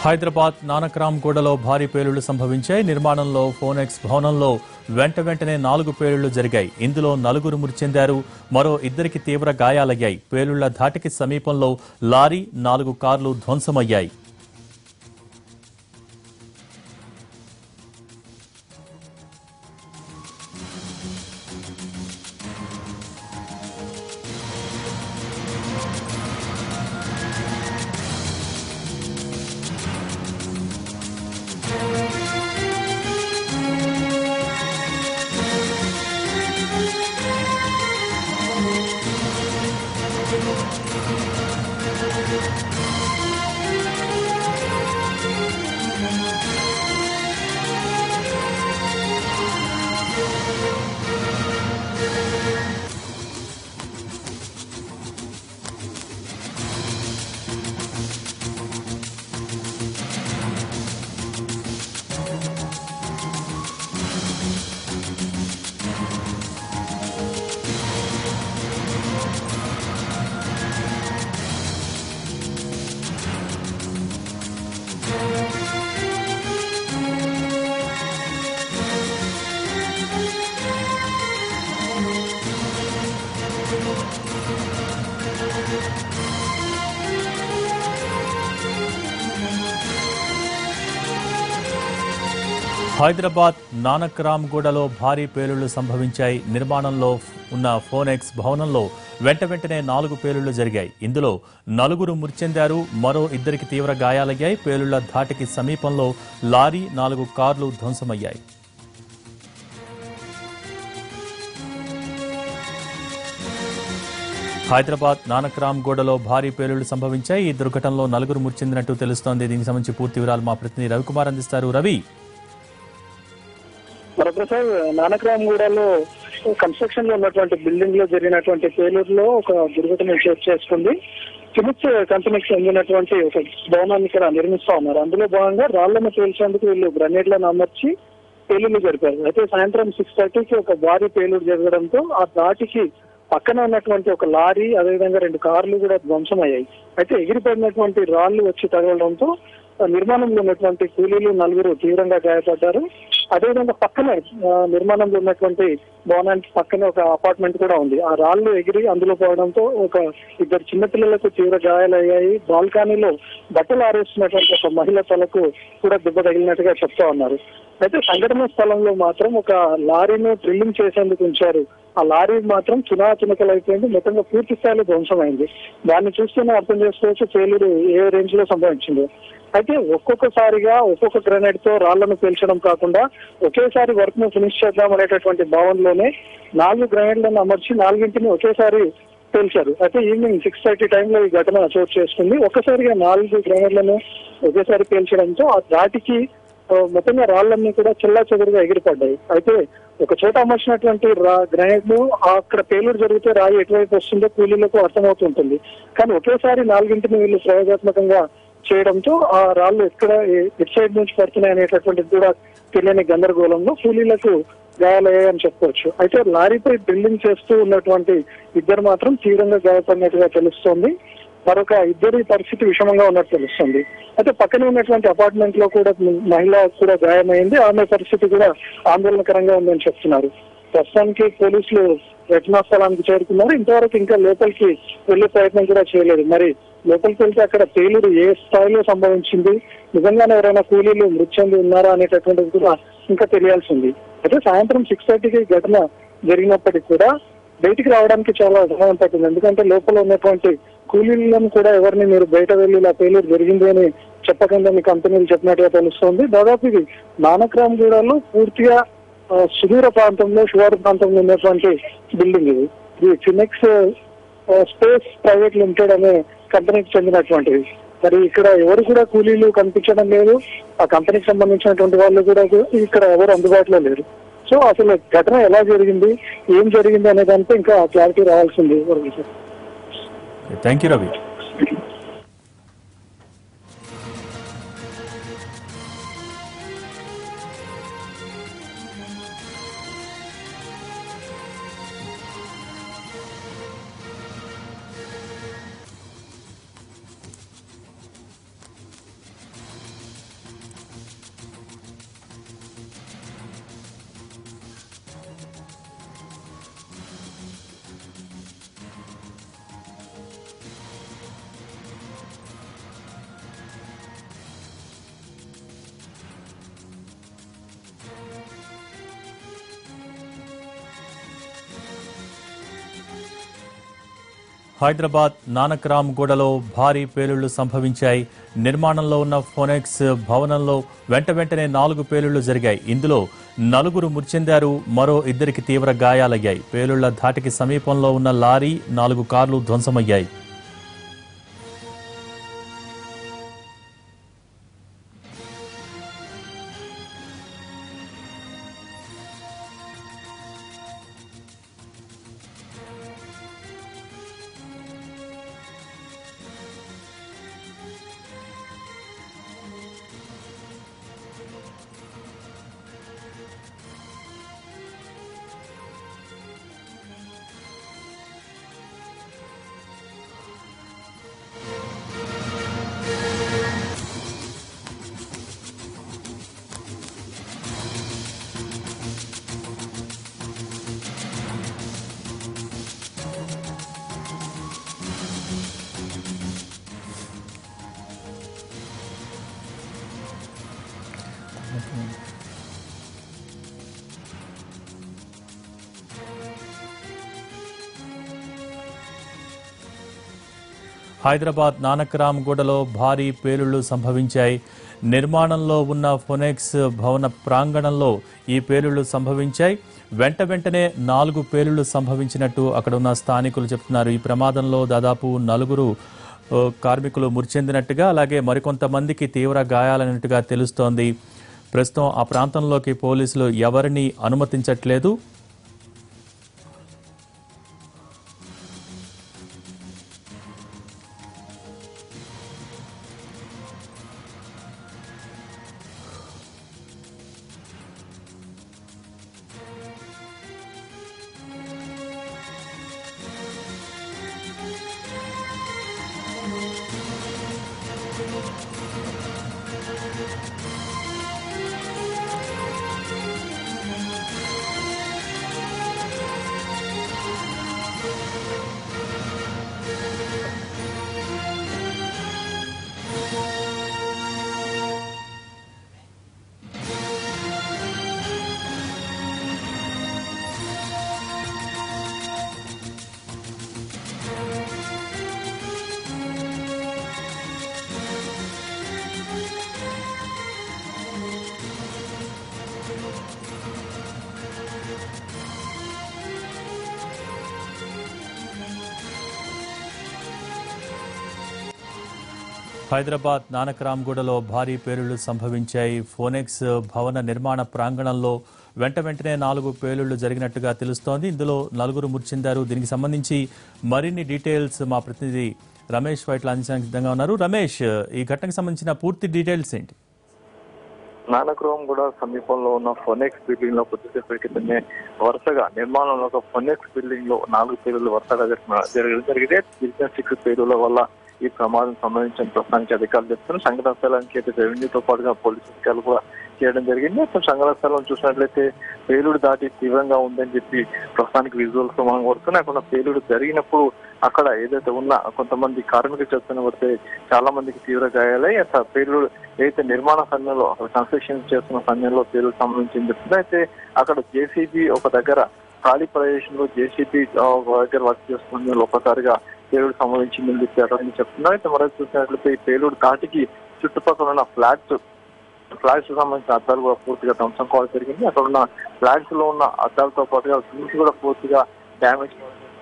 హైదరాబాద్ నానక్రామ్ గూడలో భారీ పేలుళ్లు సంభవించాయి నిర్మాణంలో ఫోనెక్స్ భవనంలో వెంట వెంటనే నాలుగు పేలుళ్లు జరిగాయి ఇందులో నలుగురు మృతి చెందారు మరో ఇద్దరికి తీవ్ర గాయాలయ్యాయి పేలుళ్ల ధాటికి సమీపంలో లారీ నాలుగు కార్లు ధ్వంసమయ్యాయి హైదరాబాద్ నానక్రామ్ గూడలో భారీ పేలుళ్లు సంభవించాయి నిర్మాణంలో ఉన్న ఫోనెక్స్ భవనంలో వెంట వెంటనే నాలుగు పేలుళ్లు జరిగాయి ఇందులో నలుగురు మృతి చెందారు మరో ఇద్దరికి తీవ్ర గాయాలయ్యాయి పేలుళ్ల ధాటికి సమీపంలో లారీ నాలుగు కార్లు ధ్వంసమయ్యాయి హైదరాబాద్ నానక్రామ్ గూడలో భారీ పేలుళ్లు సంభవించాయి ఈ దుర్ఘటనలో నలుగురు మృతి చెందినట్టు తెలుస్తోంది దీనికి సంబంధించి పూర్తి వివరాలు మా ప్రతినిధి రవికుమార్ అందిస్తారు రవి వరప్రసాద్ నానక్రామగూడలో కన్స్ట్రక్షన్ లో ఉన్నటువంటి బిల్డింగ్ లో జరిగినటువంటి పేలూరులో ఒక దుర్ఘటన చోటు చేసుకుంది ఫిలిప్స్ కంపెనీకి చెందినటువంటి ఒక భవనాన్ని ఇక్కడ నిర్మిస్తా ఉన్నారు అందులో భాగంగా రాళ్లను పేల్చేందుకు వీళ్ళు గ్రనేడ్లను అమర్చి పేలుళ్లు జరిపారు అయితే సాయంత్రం సిక్స్ థర్టీకి ఒక భారీ పేలుడు జరగడంతో ఆ దాటికి పక్కన ఉన్నటువంటి ఒక లారీ అదేవిధంగా రెండు కార్లు కూడా ధ్వంసమయ్యాయి అయితే ఎగిరిపడినటువంటి రాళ్లు వచ్చి తగలడంతో ఆ నిర్మాణంలో ఉన్నటువంటి కూలీలు నలుగురు తీవ్రంగా గాయపడ్డారు అదేవిధంగా పక్కనే ఆ, నిర్మాణంలో ఉన్నటువంటి భవనానికి పక్కనే ఒక అపార్ట్మెంట్ కూడా ఉంది ఆ రాళ్లు ఎగిరి అందులో పోవడంతో ఒక ఇద్దరు చిన్నపిల్లలకు తీవ్ర గాయాలయ్యాయి బాల్కనీలో బట్టలు ఆరేస్తున్నటువంటి ఒక మహిళ తలకు కూడా దెబ్బ తగిలినట్టుగా చెప్తా ఉన్నారు అయితే సంఘటన స్థలంలో మాత్రం ఒక లారీని డ్రిల్లింగ్ చేసేందుకు ఉంచారు ఆ లారీ మాత్రం చునా చునకలు అయిపోయింది మొత్తంగా పూర్తి స్థాయిలో ధ్వంసమైంది దాన్ని చూస్తేనే అర్థం చేసుకోవచ్చు పేలుడు ఏ రేంజ్ లో సంభవించింది అయితే ఒక్కొక్కసారిగా ఒక్కొక్క గ్రెనేడ్ తో రాళ్లను పేల్చడం కాకుండా ఒకేసారి వర్క్ ను ఫినిష్ చేద్దాం అనేటటువంటి భావనలోనే నాలుగు గ్రెనేడ్లను అమర్చి నాలుగింటిని ఒకేసారి పేల్చారు అయితే ఈవినింగ్ సిక్స్ థర్టీ టైంలో ఈ ఘటన చోటు చేసుకుంది ఒక్కసారిగా నాలుగు గ్రెనేడ్లను ఒకేసారి పేల్చడంతో ఆ దాటికి ఆ, మొత్తంగా రాళ్ళన్నీ కూడా చెల్లా చెదురుగా ఎగిరిపడ్డాయి అయితే ఒక చోట అమర్చినటువంటి రా గ్రానైట్ ను అక్కడ పేలుడు జరిగితే రాయి ఎటువైపు వస్తుందో కూలీలకు అర్థమవుతుంటుంది కానీ ఒకేసారి నాలుగింటిని వీళ్ళు ప్రయోగాత్మకంగా చేయడంతో ఆ రాళ్ళు ఎక్కడ ఏ- ఎటు సైడ్ నుంచి పడుతున్నాయి అనేటటువంటిది కూడా తెలియని గందరగోళంలో కూలీలకు గాయాలయ్యాయని చెప్పుకోవచ్చు అయితే లారీపై డ్రిల్లింగ్ చేస్తూ ఉన్నటువంటి ఇద్దరు మాత్రం తీవ్రంగా గాయపడినట్టుగా తెలుస్తోంది మరొక ఇద్దరి పరిస్థితి విషమంగా ఉన్నట్టు తెలుస్తుంది అయితే పక్కనే ఉన్నటువంటి అపార్ట్మెంట్ లో కూడా మహిళ కూడా గాయమైంది ఆమె పరిస్థితి కూడా ఆందోళనకరంగా ఉందని చెప్తున్నారు ప్రస్తుతానికి పోలీసులు ఘటనా స్థలానికి చేరుకున్నారు ఇంతవరకు ఇంకా లోపలికి వెళ్లే ప్రయత్నం కూడా చేయలేదు మరి లోపలికి వెళ్తే అక్కడ పేలుడు ఏ స్థాయిలో సంభవించింది నిజంగానే ఎవరైనా కూలీలు మృతి చెంది ఉన్నారా అనేటటువంటిది కూడా ఇంకా తెలియాల్సి ఉంది అయితే సాయంత్రం సిక్స్ థర్టీకి ఘటన జరిగినప్పటికీ కూడా బయటికి రావడానికి చాలా సమయం పట్టింది ఎందుకంటే లోపల ఉన్నటువంటి కూలీలను కూడా ఎవరిని మీరు బయట వెళ్ళి ఇలా పేలుడు జరిగింది అని చెప్పకుండా మీ కంపెనీలు చెప్పినట్టుగా తెలుస్తోంది దాదాపు ఇది నానక్రామ్ గూడలో పూర్తిగా ఆ, సుదూర ప్రాంతంలో శివారు ప్రాంతంలో ఉన్నటువంటి బిల్డింగ్ ఇది ఇది ఫినిక్స్ స్పేస్ ప్రైవేట్ లిమిటెడ్ అనే కంపెనీకి చెందినటువంటిది మరి ఇక్కడ ఎవరు కూడా కూలీలు కనిపించడం లేదు ఆ కంపెనీకి సంబంధించినటువంటి వాళ్ళు కూడా ఇక్కడ ఎవరు అందుబాటులో లేరు సో అసలు ఘటన ఎలా జరిగింది ఏం జరిగింది అనే దానిపై ఇంకా క్లారిటీ రావాల్సింది వరకు sir thank you Ravi Hyderabad Nanakram గూడలో భారీ పేలుళ్లు సంభవించాయి నిర్మాణంలో ఉన్న ఫోనెక్స్ భవనంలో వెంట వెంటనే నాలుగు పేలుళ్లు జరిగాయి ఇందులో నలుగురు మృతి చెందారు మరో ఇద్దరికి తీవ్ర గాయాలయ్యాయి పేలుళ్ల ధాటికి సమీపంలో ఉన్న లారీ నాలుగు కార్లు ధ్వంసమయ్యాయి హైదరాబాద్ నానక్రామ్ గూడలో భారీ పేలుళ్లు సంభవించాయి నిర్మాణంలో ఉన్న ఫొనెక్స్ భవన ప్రాంగణంలో ఈ పేలుళ్లు సంభవించాయి వెంట వెంటనే నాలుగు పేలుళ్లు సంభవించినట్టు అక్కడ ఉన్న స్థానికులు చెప్తున్నారు ఈ ప్రమాదంలో దాదాపు నలుగురు ఓ, కార్మికులు మృతి చెందినట్టుగా అలాగే మరికొంతమందికి తీవ్ర గాయాలైనట్టుగా తెలుస్తోంది ప్రస్తుతం ఆ ప్రాంతంలోకి పోలీసులు ఎవరిని అనుమతించట్లేదు హైదరాబాద్ నానక్రామ్గూడలో భారీ పేలుళ్లు సంభవించాయి ఫోనెక్స్ భవన నిర్మాణ ప్రాంగణంలో వెంట వెంటనే నాలుగు పేలుళ్లు జరిగినట్టుగా తెలుస్తోంది ఇందులో నలుగురు మృతి చెందారు దీనికి సంబంధించి మరిన్ని డీటెయిల్స్ మా ప్రతినిధి రమేష్ వైట్ల అందించడానికి సిద్ధంగా ఉన్నారు రమేష్ ఈ ఘటనకు సంబంధించిన పూర్తి డీటెయిల్స్ ఏంటి నానక్రోమ్ కూడా సమీపంలో ఉన్న ఫొనెక్స్ బిల్డింగ్ లో కొద్దిసేపటి క్రితమే వరుసగా నిర్మాణంలో ఒక ఫొనెక్స్ బిల్డింగ్ లో నాలుగు పేరులు వరుసగా జరిగిన- జరగడం జరిగితే బిజినెస్ సిక్స్ పేరుల వల్ల ఈ ప్రమాదం సంబంధించిన ప్రస్తుతానికి అధికారులు చెప్తున్నారు సంఘటన స్థలానికి అయితే రెవెన్యూతో పాటుగా పోలీసు అధికారులు కూడా చేయడం జరిగింది అసలు సంఘటన స్థలం చూసినట్లయితే పేలుడు దాటి తీవ్రంగా ఉందని చెప్పి ప్రస్తుతానికి విజువల్స్ మనం వస్తున్నాయి అక్కడ పేలుడు జరిగినప్పుడు అక్కడ ఏదైతే ఉన్న కొంతమంది కార్మికులు చెప్తున్న వస్తే చాలా మందికి తీవ్ర గాయాలై అసలు పేలుడు ఏదైతే నిర్మాణ సమయంలో కన్స్ట్రక్షన్ చేస్తున్న సమయంలో పేలుడు సంబంధించింది చెప్తుంది అయితే అక్కడ జేసీబీ ఒక దగ్గర ఖాళీ ప్రదేశంలో జేసీబీ ఒక దగ్గర వర్క్ చేస్తుంది ఒక్కసారిగా పేలుడు సంభవించిందని చెప్పి అక్కడ చెప్తున్నారు అయితే మరో చూసినట్లయితే ఈ పేలుడు దాటికి చుట్టుపక్కల ఉన్న ఫ్లాట్స్ ఫ్లాట్స్ సంబంధించిన అద్దాలు కూడా పూర్తిగా ధ్వంసం కావడం జరిగింది అక్కడ ఉన్న ఫ్లాట్స్ లో ఉన్న అద్దాలతో పాటుగా రూమ్స్ కూడా పూర్తిగా డ్యామేజ్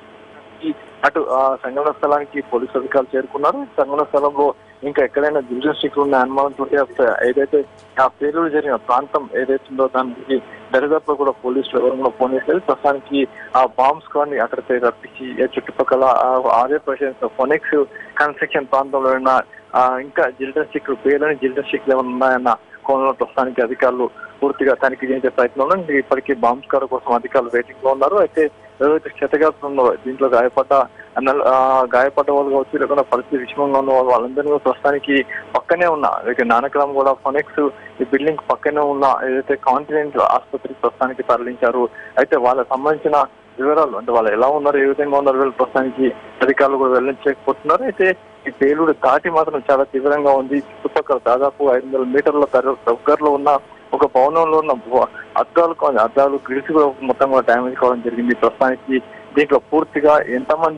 ఈ అటు ఆ సంఘటన స్థలానికి పోలీసు అధికారులు చేరుకున్నారు సంఘటన స్థలంలో ఇంకా ఎక్కడైనా డివిజన్ స్టిక్ ఉన్న అనుమానంతో ఏదైతే ఆ పేలుడు జరిగిన ప్రాంతం ఏదైతే ఉందో దానికి దరిదాపులో కూడా పోలీసులు ఎవరు కూడా ఫోన్ చేశారు ప్రస్తుతానికి ఆ బాంబ్స్ కానీ అక్కడ రప్పించి ఏ చుట్టుపక్కల ఆ ఆర్ఏ ప్రదేశ్ ఫొనెక్స్ కన్స్ట్రక్షన్ ప్రాంతంలో ఉన్న ఆ, ఇంకా జిల్డన్ స్టిక్ పేర్లని జిల్డన్ స్టిక్ ఏమైనా ఉన్నాయన్న కోణంలో ప్రస్తుతానికి అధికారులు పూర్తిగా తనిఖీ చేసే ప్రయత్నంలో ఇంకా ఇప్పటికీ బాంబ్ స్కార్ కోసం అధికారులు వెయిటింగ్ లో ఉన్నారు అయితే ఎవరైతే క్షతగాత్రంలో దీంట్లో గాయపడ్డ అన్న- ఆ, గాయపడ్డ వాళ్ళు కావచ్చు లేకుండా పరిస్థితి విషమంగా ఉన్న వాళ్ళు వాళ్ళందరినీ కూడా ప్రస్తుతానికి పక్కనే ఉన్న ఇక నానక్రామ్ కూడా ఫొనెక్స్ ఈ బిల్డింగ్ పక్కనే ఉన్న ఏదైతే కాంటినెంట్ ఆసుపత్రికి ప్రస్తుతానికి తరలించారు అయితే వాళ్ళకి సంబంధించిన వివరాలు అంటే వాళ్ళు ఎలా ఉన్నారు ఏ విధంగా ఉన్నారు వీళ్ళు ప్రస్తుతానికి అధికారులు కూడా వెల్లడించకపోతున్నారు అయితే ఈ పేలుడు దాటి మాత్రం చాలా తీవ్రంగా ఉంది చుట్టుపక్కల దాదాపు ఐదు వందల మీటర్ల తర- దగ్గరలో ఉన్న ఒక భవనంలో ఉన్న భవ- అద్దాలు కా- అద్దాలు గ్రిల్స్ కూడా మొత్తం కూడా డ్యామేజ్ కావడం జరిగింది ప్రస్తుతానికి దీంట్లో పూర్తిగా ఎంతమంది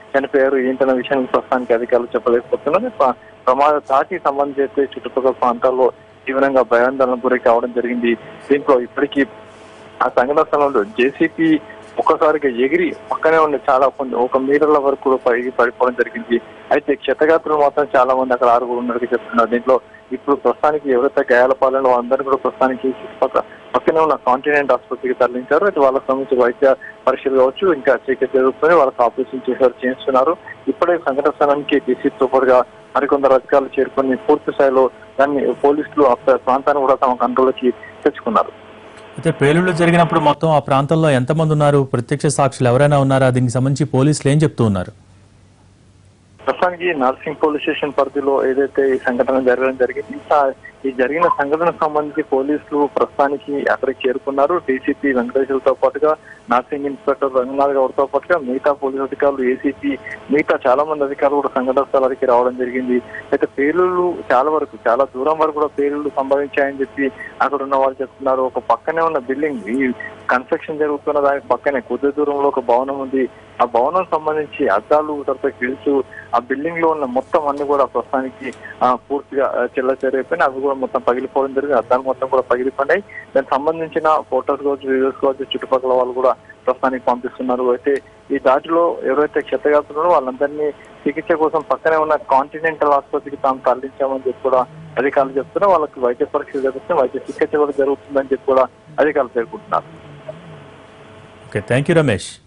చనిపోయారు ఏంటన్న విషయాన్ని ప్రస్తుతానికి అధికారులు చెప్పలేకపోతున్నారు ప్ర- ప్రమాద తాకి సంబంధించి చుట్టుపక్కల ప్రాంతాల్లో తీవ్రంగా భయాందోళన గురి కావడం జరిగింది దీంట్లో ఇప్పటికీ ఆ సంఘటన స్థలంలో జేసీపీ ఒక్కసారిగా ఎగిరి పక్కనే ఉన్న చాలా కొన్ని ఒక మీటర్ల వరకు కూడా పైకి పడిపోవడం జరిగింది అయితే క్షతగాత్రులు మాత్రం చాలా మంది అక్కడ ఆరుగురు ఉన్నట్టు చెప్తున్నారు దీంట్లో ఇప్పుడు ప్రస్తుతానికి ఎవరైతే గాయాల పాలన అందరినీ కూడా ప్రస్తుతానికి చుట్టుపక్కల పక్కనే ఉన్న కాంటినెంట్ ఆసుపత్రికి తరలించారు అయితే వాళ్ళకి సంబంధించి వైద్య పరీక్షలు కావచ్చు ఇంకా చికిత్స జరుగుతుంది వాళ్ళకి ఆపరేషన్ చేశారు చేస్తున్నారు ఇప్పుడే సంఘటన స్థలానికి డీసీతో పాటుగా మరికొందరు అధికారులు చేరుకొని పూర్తి స్థాయిలో దాన్ని పోలీసులు ఆ ప్రాంతాన్ని కూడా తమ కంట్రోల్లోకి తెచ్చుకున్నారు అయితే పేలుళ్లు జరిగినప్పుడు మొత్తం ఆ ప్రాంతంలో ఎంతమంది ఉన్నారు ప్రత్యక్ష సాక్షులు ఎవరైనా ఉన్నారా దీనికి సంబంధించి పోలీసులు ఏం చెప్తూ ఉన్నారు ప్రస్తుతానికి నర్సింగ్ పోలీస్ స్టేషన్ పరిధిలో ఏదైతే ఈ సంఘటన జరగడం జరిగింది ఆ- ఈ జరిగిన సంఘటనకు సంబంధించి పోలీసులు ప్రస్తుతానికి అక్కడికి చేరుకున్నారు డీసీపీ వెంకటేశ్వరతో పాటుగా నర్సింగ్ ఇన్స్పెక్టర్ రంగనాథ్ గౌడ్తో పాటుగా మిగతా పోలీసు అధికారులు ఏసీపీ మిగతా చాలా మంది అధికారులు కూడా సంఘటన స్థలానికి రావడం జరిగింది అయితే పేలుళ్ళు చాలా వరకు చాలా దూరం వరకు కూడా పేలుళ్ళు సంభవించాయని చెప్పి అక్కడ ఉన్న వాళ్ళు చెప్తున్నారు ఒక పక్కనే ఉన్న బిల్డింగ్ ఈ కన్స్ట్రక్షన్ జరుగుతున్న దానికి పక్కనే కొద్ది దూరంలో ఒక భవనం ఉంది ఆ భవనం సంబంధించి అద్దాలు తర్వాత గిల్స్ ఆ బిల్డింగ్ లో ఉన్న మొత్తం అన్ని కూడా ప్రస్తుతానికి ఆ, పూర్తిగా చెల్ల చెరిగిపోయినాయి అవి కూడా మొత్తం పగిలిపోవడం జరిగింది అద్దాలు మొత్తం కూడా పగిలిపోయినాయి దానికి సంబంధించిన ఫోటోస్ కావచ్చు వీడియోస్ కావచ్చు చుట్టుపక్కల వాళ్ళు కూడా ప్రస్తుతానికి పంపిస్తున్నారు అయితే ఈ దాటిలో ఎవరైతే క్షతగాతున్నారో వాళ్ళందరినీ చికిత్స కోసం పక్కనే ఉన్న కాంటినెంటల్ ఆసుపత్రికి తాము తరలించామని చెప్పి కూడా అధికారులు చెప్తున్నారు వాళ్ళకి వైద్య పరీక్షలు జరుగుతున్నాయి వైద్య చికిత్స కూడా జరుగుతుందని చెప్పి కూడా అధికారులు పేర్కొంటున్నారు ఓకే థ్యాంక్ యూ రమేష్